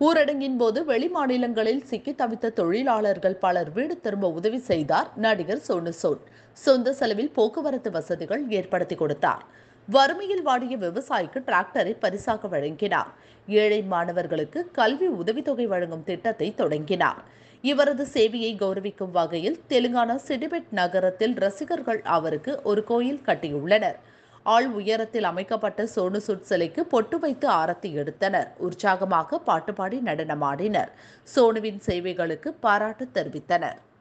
ஊரடங்கின் போது வெளி மாநிலங்களில் சிக்கி தவித்த தொழிலாளர்கள் பலர் வீடு திரும்ப உதவி செய்தார் நடிகர் சோனு சூட் சொந்த செலவில் போக்குவரத்து வசதிகள் ஏற்படுத்தி கொடுத்தார் வறுமையில் வாடிய விவசாயிக்கு டிராக்டரை பரிசாக வழங்கினார் ஏழை மாணவர்களுக்கு கல்வி உதவித்தொகை வழங்கும் திட்டத்தை தொடங்கினார் இவரது சேவையை கௌரவிக்கும் வகையில் தெலுங்கானா சிடிபெட் நகரத்தில் ரசிகர்கள் அவருக்கு ஒரு கோயில் கட்டியுள்ளனர் ஆள் உயரத்தில் அமைக்கப்பட்ட சோனு சுட் சிலைக்கு பொட்டு வைத்து ஆரத்தி எடுத்தனர் உற்சாகமாக பாட்டு பாடி நடனமாடினர் சோனுவின் சேவைகளுக்கு பாராட்டு தெரிவித்தனர்